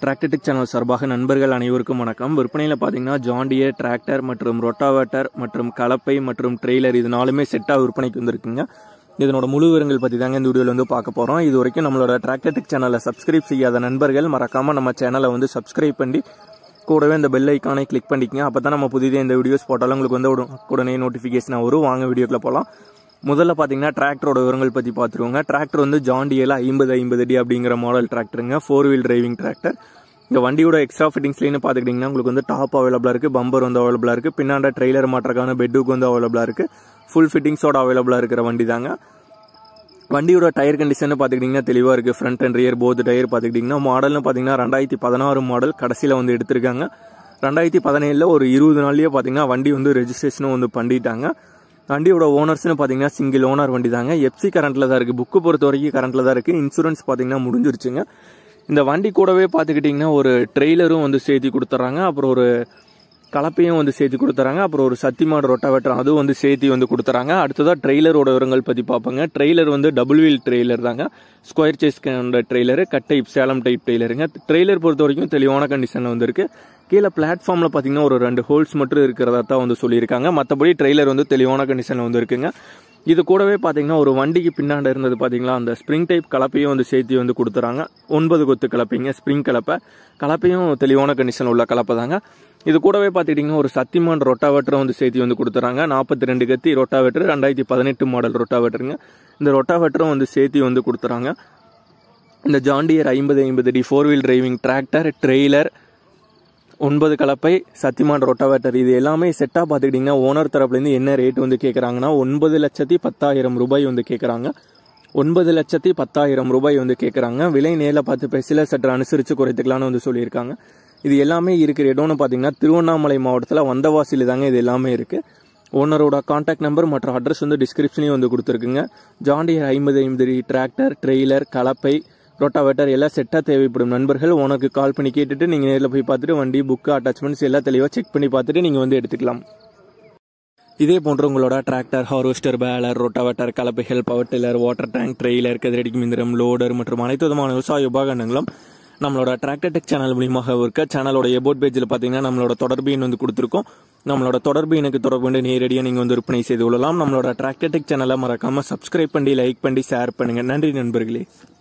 Tractor Tech channel சார்பாக நண்பர்கள் அனைவருக்கும் வணக்கம் விற்பனையில் பார்த்தீங்கன்னா ஜாண்டியர் டிராக்டர் மற்றும் ரொட்டாவேட்டர் மற்றும் கலப்பை மற்றும் ட்ரெய்லர் இது நாலுமே செட்டாக விற்பனைக்கு வந்திருக்குங்க இதனோட முழு விவரங்கள் பற்றி தாங்க இந்த வீடியோவில் வந்து பார்க்க போகிறோம் இது வரைக்கும் நம்மளோட டிராக்டர்டெக் சேனலை சப்ஸ்கிரைப் செய்யாத நண்பர்கள் மறக்காமல் நம்ம சேனலை வந்து சப்ஸ்கிரைப் பண்ணி கூடவே இந்த பெல் ஐக்கானை கிளிக் பண்ணிக்கங்க அப்போ தான் நம்ம புதிதாக இந்த வீடியோஸ் போட்டாலும் உங்களுக்கு வந்து உட- உடனே நோட்டிஃபிகேஷன் வரும் வாங்க வீடியோக்குள்ள போகலாம் முதல்ல பார்த்தீங்கன்னா டிராக்டரோட விவரங்கள் பற்றி பார்த்துருவோங்க டிராக்டர் வந்து ஜாண்டியில் ஐம்பது ஐம்பது அடி அப்படிங்கிற மாடல் டிராக்டருங்க ஃபோர் வீல் டிரைவிங் டிராக்டர் இந்த வண்டியோட எக்ஸ்ட்ரா ஃபிட்டிங்ஸ்லேன்னு பார்த்துக்கிட்டிங்கன்னா உங்களுக்கு வந்து டாப் அவைலபிளாக இருக்குது பம்பர் வந்து அவைலபிளாக இருக்குது பின்னாண்ட ட்ரெய்லர் மாட்டுறக்கான பெட்டுக்கு வந்து அவைலபிளாக இருக்குது ஃபுல் ஃபிட்டிங்ஸோட அவைலபிளாக இருக்கிற வண்டி தாங்க வண்டியோட டயர் கண்டிஷன் பார்த்துக்கிட்டிங்கன்னா தெளிவாக இருக்குது front and rear both tyre பார்த்துக்கிட்டிங்கன்னா மாடல்னு பார்த்தீங்கன்னா ரெண்டாயிரத்தி பதினாறு மாடல் கடைசியில் வந்து எடுத்திருக்காங்க ரெண்டாயிரத்தி பதினேழில் ஒரு இருபது நாள்லயே பார்த்தீங்கன்னா வண்டி வந்து ரெஜிஸ்ட்ரேஷனும் வந்து பண்ணிட்டாங்க வண்டியோட ஓனர்ஸ்னு பார்த்தீங்கன்னா சிங்கிள் ஓனர் வண்டி தாங்க எஃப்சி கரண்ட்டில் தான் இருக்குது புக்கு பொறுத்த வரைக்கும் கரண்ட்டில் தான் இருக்குது இன்சூரன்ஸ் பார்த்தீங்கன்னா முடிஞ்சிருச்சுங்க இந்த வண்டி கூடவே பார்த்துக்கிட்டிங்கன்னா ஒரு ட்ரெய்லரும் வந்து சேர்த்து கொடுத்துட்றாங்க அப்புறம் ஒரு கலப்பையும் வந்து சேர்த்து கொடுத்துறாங்க அப்புறம் ஒரு சத்திமாடு ரொட்டாவேட்டர் அதுவும் வந்து சேர்த்து வந்து கொடுத்துறாங்க அடுத்ததாக ட்ரெய்லரோட விவரங்கள் பற்றி பார்ப்போங்க ட்ரெய்லர் வந்து டபுள் வீல் ட்ரெய்லர் தாங்க square chassis trailer cut type Salem type ட்ரெய்லருங்க ட்ரெய்லர் பொறுத்த வரைக்கும் தெளிவான கண்டிஷனில் வந்து இருக்கு கீழே பிளாட்ஃபார்மில் பார்த்தீங்கன்னா ஒரு ரெண்டு ஹோல்ஸ் மட்டும் இருக்கிறதா தான் வந்து சொல்லியிருக்காங்க மற்றபடி ட்ரெய்லர் வந்து தெளிவான கண்டிஷனில் வந்து இருக்குங்க இது கூடவே பார்த்தீங்கன்னா ஒரு வண்டிக்கு பின்னாண்ட இருந்தது பார்த்தீங்களா அந்த ஸ்ப்ரிங் டைப் கலப்பையும் வந்து சேர்த்து வந்து கொடுத்துறாங்க ஒன்பது கொத்து கலப்பைங்க ஸ்ப்ரிங் கலப்பை கலப்பையும் தெளிவான கண்டிஷன் உள்ள கலப்பை தாங்க இது கூடவே பார்த்துக்கிட்டிங்கன்னா ஒரு சத்திமான் ரொட்டாவேட்டரும் வந்து சேர்த்து வந்து கொடுத்துறாங்க நாற்பத்தி ரெண்டு கத்தி ரொட்டாவேட்டர் ரெண்டாயிரத்தி பதினெட்டு மாடல் ரொட்டாவேட்டருங்க இந்த ரொட்டாவேட்டரும் வந்து சேர்த்து வந்து கொடுத்துறாங்க இந்த ஜாண்டியர் ஐம்பது ஐம்பது D four wheel driving tractor trailer ஒன்பது கலப்பை சத்திமான் ரொட்டாவேட்டர் இது எல்லாமே செட்டாக பார்த்துக்கிட்டிங்கன்னா ஓனர் தரப்புலேருந்து என்ன ரேட் வந்து கேட்குறாங்கன்னா ஒன்பது லட்சத்தி பத்தாயிரம் ரூபாய் வந்து கேட்குறாங்க ஒன்பது லட்சத்தி பத்தாயிரம் ரூபாய் வந்து கேட்குறாங்க விலை நேரில் பார்த்து பேசல சற்று அனுசரித்து குறைத்துக்கலாம்னு வந்து சொல்லியிருக்காங்க இது எல்லாமே இருக்கிற இடம்னு பார்த்தீங்கன்னா திருவண்ணாமலை மாவட்டத்தில் வந்தவாசியில் தாங்க இது எல்லாமே இருக்குது ஓனரோட காண்டாக்ட் நம்பர் மற்றும் அட்ரஸ் வந்து டிஸ்கிரிப்ஷனையும் வந்து கொடுத்துருக்குங்க ஜாண்டியர் ஐம்பது ஐம்பது டிராக்டர் ட்ரெய்லர் கலப்பை ரொட்டாவேட்டர் எல்லாம் செட்டாக தேவைப்படும் நண்பர்கள் உனக்கு கால் பண்ணி கேட்டுட்டு நீங்கள் நேரில் போய் பார்த்துட்டு வண்டி புக்கு அட்டாச்மெண்ட்ஸ் எல்லாம் தெளிவாக செக் பண்ணி பார்த்துட்டு நீங்கள் வந்து எடுத்துக்கலாம் இதே போன்று உங்களோட டிராக்டர் ஹார்வெஸ்டர் பேலர் ரொட்டாவேட்டர் கலப்பைகள் power tiller water tank trailer கதிரடிக்கு மிந்திரம் லோடர் மற்றும் அனைத்து விதமான விவசாய உபகரணங்களும் நம்மளோட டிராக்டர் டெக் சேனல் மூலியமாக இருக்க சேனலோட எபோட் பேஜில் பார்த்தீங்கன்னா நம்மளோட தொடர்பு எண் வந்து கொடுத்துருக்கோம் நம்மளோட தொடர்பு எனக்கு தொடர்பு கொண்டு நேரடியாக நீங்கள் வந்து விற்பனை செய்து கொள்ளலாம் நம்மளோட டிராக்டர் டெக் சேனலை மறக்காம சப்ஸ்கிரைப் பண்ணி லைக் பண்ணி ஷேர் பண்ணுங்க நன்றி நண்பர்களே